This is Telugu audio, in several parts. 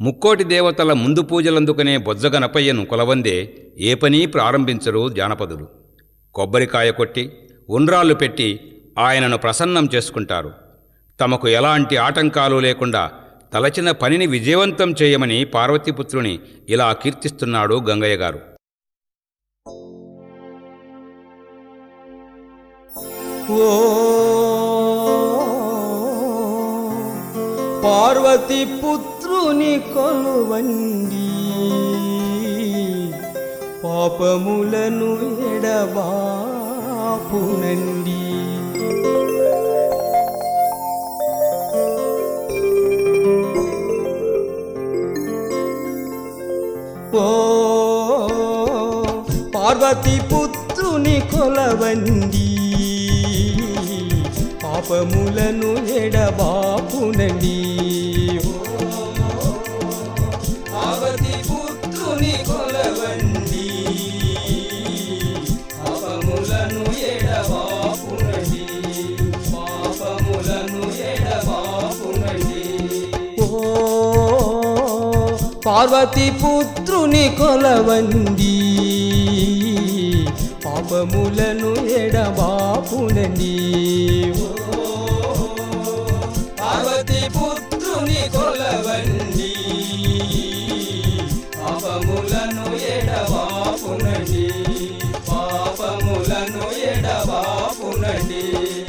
ముక్కోటి దేవతల ముందు పూజలందుకునే బొజ్జగనపయ్యను కొలవందే ఏ పని ప్రారంభించరు జానపదులు కొబ్బరికాయ కొట్టి ఉండ్రాళ్ళు పెట్టి ఆయనను ప్రసన్నం చేసుకుంటారు తమకు ఎలాంటి ఆటంకాలు లేకుండా తలచిన పనిని విజయవంతం చేయమని పార్వతీపుత్రుని ఇలా కీర్తిస్తున్నాడు గంగయ్య గారు ఓ పార్వతి పుత్రుని కొలువండి పాపములను ఎడబాపునండి ఓ పార్వతి పుత్రుని కొలవండి పాపములను ఎడబాపునండి పార్వతి పుత్రుని కొలవండి పాపములను ఎడబాపునండి పాపములను ఎడబాపునండి ఓ పార్వతి పుత్రుని కొలవండి పాపములను ఎడబాపునండి ఓ పార్వతి పుత్రుని కొలవండి పాపములను ఎడబాపునండి పాపములను ఎడబాపునండి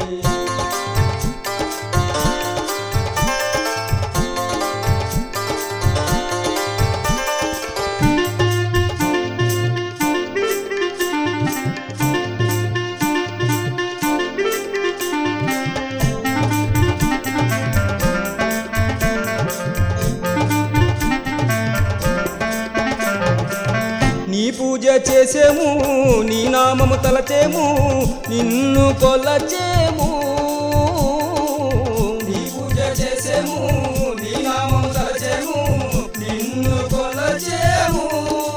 నీ పూజ చేసేము నీ నామము తలచేము నిన్ను కొలచేము నీ పూజ చేసేము నీ నామము తలచేము నిన్ను కొలచేము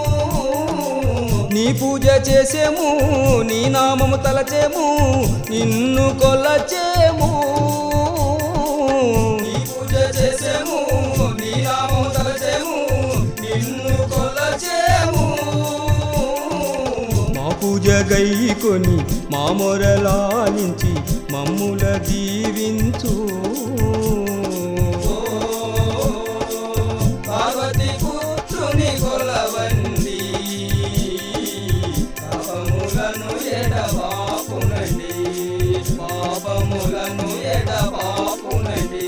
నీ పూజ చేసేము నీ నామము తలచేము నిన్ను కొలచేము నీ పూజ చేసేము నీ నామము తలచేము నిన్ను కొలచేము మా పూజ గైకొని మా మొరలాలించి మమ్ముల దీవించు పార్వతి పుత్రుని కొలవండి పాపములను ఎడబాపునండి పాపములను ఎడబాపునండి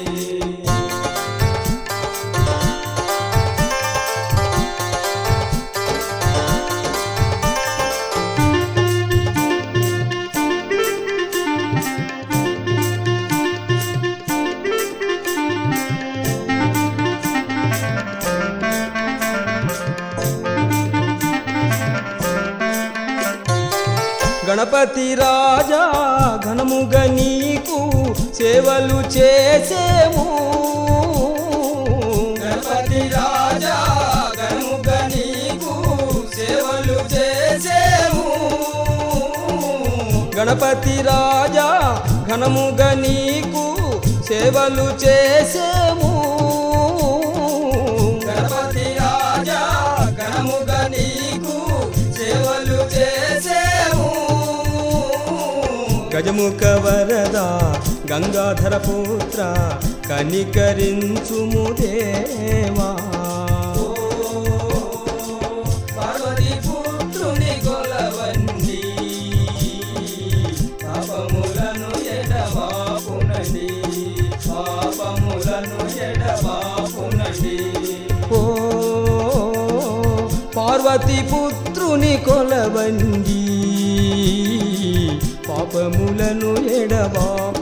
గణపతి రాజా ఘనముగా నీకు సేవలు చేసేము గణపతి రాజా ఘనముగా నీకు సేవలు చేసేము గణపతి రాజా ఘనముగా నీకు సేవలు చేసేము గణపతి రాజా ఘనముగా నీకు సేవలు చేసేము గజముఖ వరద గంగాధర పుత్ర కనికరించుము దేవా పార్వతి పుత్రుని కొలవండి పాపములను ఎడబాపునండి పాపములను ఎడబాపునండి ఓ పార్వతి పుత్రుని కొలవండి పాపములను ఎడబాపు